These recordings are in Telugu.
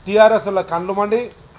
టీఆర్ఎస్ వల్ల కండ్లు మండి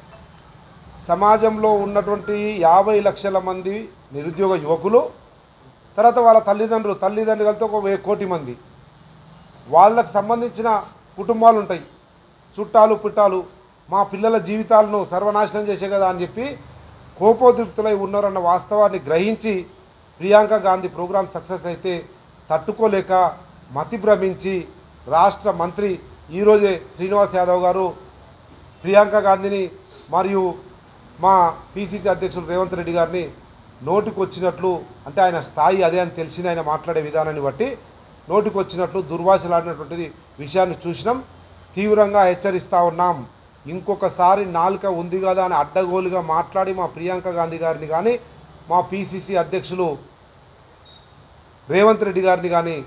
సమాజంలో ఉన్నటువంటి యాభై లక్షల మంది నిరుద్యోగ యువకులు తర్వాత వాళ్ళ తల్లిదండ్రులు తల్లిదండ్రులతో ఒక వెయ్యి కోటి మంది వాళ్ళకు సంబంధించిన కుటుంబాలు ఉంటాయి చుట్టాలు పుట్టాలు మా పిల్లల జీవితాలను సర్వనాశనం చేసే కదా అని చెప్పి కోపోద్రిక్తులై ఉన్నారన్న వాస్తవాన్ని గ్రహించి ప్రియాంక గాంధీ ప్రోగ్రాం సక్సెస్ అయితే తట్టుకోలేక మతి భ్రమించి రాష్ట్ర మంత్రి ఈరోజే శ్రీనివాస్ యాదవ్ గారు ప్రియాంక గాంధీని మరియు మా పిసిసి అధ్యక్షులు రేవంత్ రెడ్డి గారిని నోటికి వచ్చినట్లు అంటే ఆయన స్థాయి అదే అని తెలిసింది ఆయన మాట్లాడే విధానాన్ని బట్టి నోటికి వచ్చినట్లు దుర్భాషలాడినటువంటిది విషయాన్ని చూసినాం తీవ్రంగా హెచ్చరిస్తూ ఉన్నాం ఇంకొకసారి నాలుక ఉంది కదా అని అడ్డగోలుగా మాట్లాడి మా ప్రియాంక గాంధీ గారిని కానీ మా పిసిసి అధ్యక్షులు రేవంత్ రెడ్డి గారిని కానీ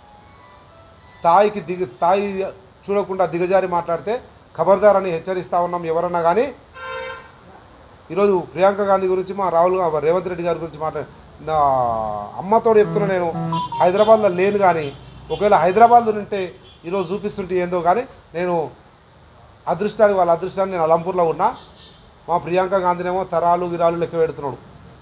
స్థాయికి దిగ స్థాయి చూడకుండా దిగజారి మాట్లాడితే ఖబర్దార్ అని హెచ్చరిస్తా ఉన్నాం ఎవరన్నా కానీ ఈరోజు ప్రియాంక గాంధీ గురించి మా రాహుల్ గా- రేవంత్ రెడ్డి గారి గురించి మాట్లాడి నా అమ్మతో చెప్తున్నా నేను హైదరాబాద్లో లేను కానీ ఒకవేళ హైదరాబాద్లో ఉంటే ఈరోజు చూపిస్తుంటే ఏందో కానీ నేను అదృష్టానికి వాళ్ళ అదృష్టాన్ని నేను అలంపూర్లో ఉన్నా మా ప్రియాంక గాంధీనేమో తరాలు విరాలు లెక్క పెడుతున్నాడు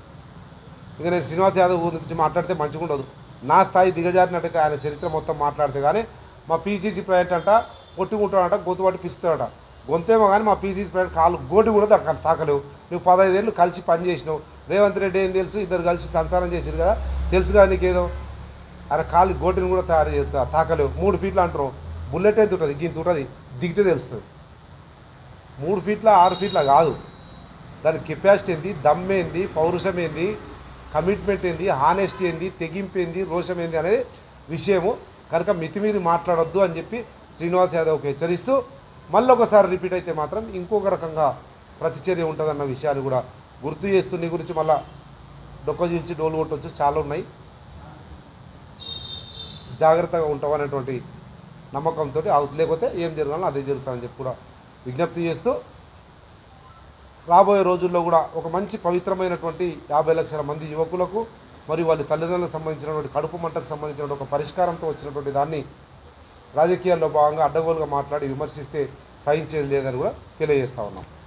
ఇక నేను శ్రీనివాస్ యాదవ్ గురించి మాట్లాడితే మంచిగా ఉండదు నా స్థాయి దిగజారినట్టయితే ఆయన చరిత్ర మొత్తం మాట్లాడితే కానీ మా పీసీసీ ప్రైవేట్ అంట కొట్టుకుంటాడంట గొంతు పట్టి పిస్తాడట గొంతేమో కానీ మా పీసీసీ ప్రైవేట్ కాలు గోటి కూడా దక్క తాకలేవు నువ్వు పదహైదేళ్ళు కలిసి పని చేసినావు రేవంత్ రెడ్డి ఏం తెలుసు ఇద్దరు కలిసి సంసారం చేసిరు కదా తెలుసు కదా నీకేదో అరే కాలు గోటిని కూడా తయారు చేస్తా తాకలేవు మూడు ఫీట్లు అంటారు బుల్లెట్ ఎంత ఉంటుంది గింత ఉంటుంది దిగితే తెలుస్తుంది మూడు ఫీట్ల ఆరు ఫీట్ల కాదు దాని కెపాసిటీ ఏంది దమ్ ఏంది పౌరుషం ఏంది కమిట్మెంట్ ఏంది హానెస్టీ ఏంది తెగింపు ఏంది రోషం ఏంది అనేది విషయము కనుక మితిమీరి మాట్లాడొద్దు అని చెప్పి శ్రీనివాస్ యాదవ్కి హెచ్చరిస్తూ మళ్ళీ ఒకసారి రిపీట్ అయితే మాత్రం ఇంకొక రకంగా ప్రతిచర్య ఉంటుందన్న విషయాన్ని కూడా గుర్తు చేస్తూ నీ గురించి మళ్ళా డొక్కజించి డోలు కొట్టవచ్చు చాలా ఉన్నాయి జాగ్రత్తగా ఉంటావు అనేటువంటి నమ్మకంతో లేకపోతే ఏం జరగాలో అదే జరుగుతుందని చెప్పి కూడా విజ్ఞప్తి చేస్తూ రాబోయే రోజుల్లో కూడా ఒక మంచి పవిత్రమైనటువంటి యాభై లక్షల మంది యువకులకు మరియు వాళ్ళ తల్లిదండ్రులకు సంబంధించినటువంటి కడుపు మంటకు సంబంధించిన ఒక పరిష్కారంతో వచ్చినటువంటి దాన్ని రాజకీయాల్లో భాగంగా అడ్డగోలుగా మాట్లాడి విమర్శిస్తే సహించేది లేదని కూడా తెలియజేస్తా ఉన్నాం